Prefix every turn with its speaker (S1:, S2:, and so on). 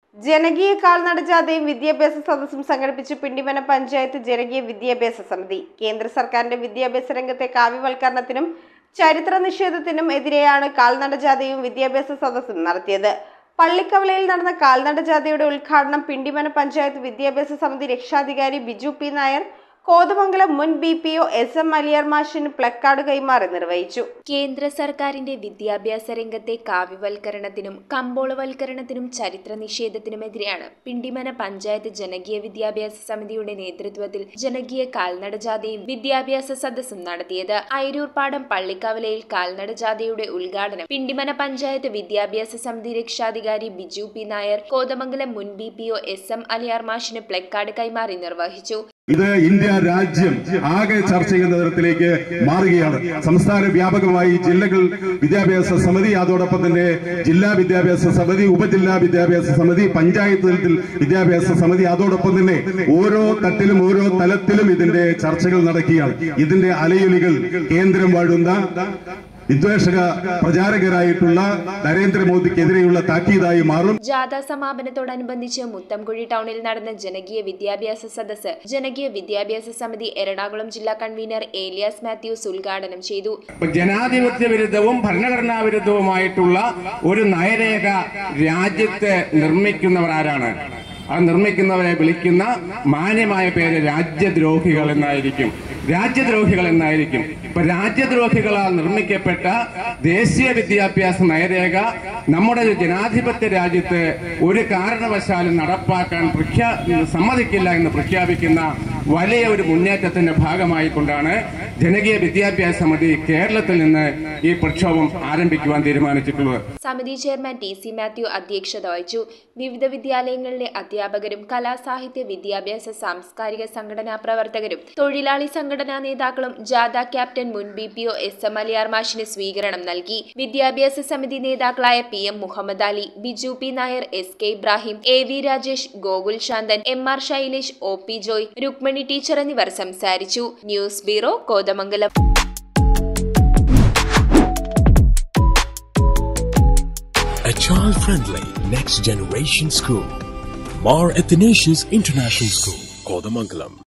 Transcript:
S1: ജനകീയ കാൽനട ജാഥയും വിദ്യാഭ്യാസ സദസ്സും സംഘടിപ്പിച്ച് പിണ്ടിമന പഞ്ചായത്ത് ജനകീയ വിദ്യാഭ്യാസ സമിതി കേന്ദ്ര സർക്കാരിന്റെ വിദ്യാഭ്യാസ രംഗത്തെ കാവ്യവൽക്കരണത്തിനും ചരിത്ര നിഷേധത്തിനും എതിരെയാണ് കാൽനട ജാഥയും വിദ്യാഭ്യാസ സദസ്സും നടത്തിയത് പള്ളിക്കവലയിൽ നടന്ന കാൽനട ജാഥയുടെ ഉദ്ഘാടനം പിണ്ടിമന പഞ്ചായത്ത് വിദ്യാഭ്യാസ സമിതി രക്ഷാധികാരി ബിജു പി നായർ കോതമംഗലം മുൻ B P O S M Aliyar മാഷിന് പ്ലക്കാർഡ് കൈമാറി നിർവഹിച്ചു
S2: കേന്ദ്ര സർക്കാരിന്റെ വിദ്യാഭ്യാസ രംഗത്തെ കാവ്യവൽക്കരണത്തിനും കമ്പോളവൽക്കരണത്തിനും ചരിത്ര നിഷേധത്തിനുമെതിരെയാണ് പിണ്ടിമന പഞ്ചായത്ത് ജനകീയ വിദ്യാഭ്യാസ സമിതിയുടെ നേതൃത്വത്തിൽ ജനകീയ കാൽനട ജാഥയും വിദ്യാഭ്യാസ സദസ്സും നടത്തിയത് അയിരൂർപ്പാടം പള്ളിക്കവലയിൽ കാൽനട ജാഥയുടെ ഉദ്ഘാടനം പിണ്ടിമന പഞ്ചായത്ത് വിദ്യാഭ്യാസ സമിതി രക്ഷാധികാരി ബിജു പി നായർ കോതമംഗലം മുൻ B P O S M Aliyar മാഷിന് പ്ലക്കാർഡ് കൈമാറി നിർവഹിച്ചു
S3: ഇത് ഇന്ത്യ രാജ്യം ആകെ ചർച്ച ചെയ്യുന്ന തരത്തിലേക്ക് മാറുകയാണ് സംസ്ഥാന വ്യാപകമായി ജില്ലകൾ വിദ്യാഭ്യാസ സമിതി അതോടൊപ്പം തന്നെ ജില്ലാ വിദ്യാഭ്യാസ സമിതി ഉപജില്ലാ വിദ്യാഭ്യാസ സമിതി പഞ്ചായത്ത് തലത്തിൽ വിദ്യാഭ്യാസ സമിതി അതോടൊപ്പം തന്നെ ഓരോ തട്ടിലും ഓരോ തലത്തിലും ഇതിന്റെ ചർച്ചകൾ നടക്കുകയാണ് ഇതിന്റെ അലയൊലികൾ കേന്ദ്രം വാഴുന്ന വിദ്വേഷക പ്രചാരകരായിട്ടുള്ള നരേന്ദ്രമോദിക്കെതിരെയുള്ള താക്കീതായി മാറും
S2: ജാഥ സമാപനത്തോടനുബന്ധിച്ച് മുത്തംകുഴി ടൗണിൽ നടന്ന ജനകീയ വിദ്യാഭ്യാസ സദസ്സ് ജനകീയ വിദ്യാഭ്യാസ സമിതി എറണാകുളം ജില്ലാ കൺവീനർ ഏലിയാസ് മാത്യൂസ് ഉദ്ഘാടനം ചെയ്തു
S4: ഇപ്പൊ ജനാധിപത്യ വിരുദ്ധവും ഭരണഘടനാ വിരുദ്ധവുമായിട്ടുള്ള ഒരു നയരേഖ രാജ്യത്ത് നിർമ്മിക്കുന്നവർ ആരാണ് അത് നിർമ്മിക്കുന്നവരെ വിളിക്കുന്ന മാന്യമായ പേര് രാജ്യദ്രോഹികൾ എന്നായിരിക്കും രാജ്യദ്രോഹികൾ എന്നായിരിക്കും ഇപ്പൊ രാജ്യദ്രോഹികളാൽ നിർമ്മിക്കപ്പെട്ട ദേശീയ വിദ്യാഭ്യാസ നയരേഖ നമ്മുടെ ഒരു ജനാധിപത്യ രാജ്യത്ത് ഒരു കാരണവശാലും നടപ്പാക്കാൻ പ്രഖ്യാ സമ്മതിക്കില്ല എന്ന് പ്രഖ്യാപിക്കുന്ന വലിയ ഒരു മുന്നേറ്റത്തിന്റെ ഭാഗമായി കൊണ്ടാണ് ജനകീയ വിദ്യാഭ്യാസ സമിതി കേരളത്തിൽ നിന്ന് ഈ പ്രക്ഷോഭം ആരംഭിക്കുവാൻ തീരുമാനിച്ചിട്ടുള്ളത്
S2: സമിതി ചെയർമാൻ ടി സി മാത്യു അധ്യക്ഷത വഹിച്ചു വിവിധ വിദ്യാലയങ്ങളിലെ അധ്യാപകരും കലാസാഹിത്യ വിദ്യാഭ്യാസ സാംസ്കാരിക സംഘടനാ പ്രവർത്തകരും തൊഴിലാളി സംഘടനാ നേതാക്കളും ജാഥ ക്യാപ്റ്റൻ മുൻ B P O S M Aliyar മാഷിന് സ്വീകരണം നൽകി വിദ്യാഭ്യാസ സമിതി നേതാക്കളായ P M Muhammad Ali Biju P Nair S K Ibrahim A V Rajesh Gokul Shanthan M R Shailesh O P Joy Rukmini teacher എന്നിവർ സംസാരിച്ചു news bureau Kothamangalam
S5: A child-friendly next generation school. Mar Athanasius International School, Kodamangalam.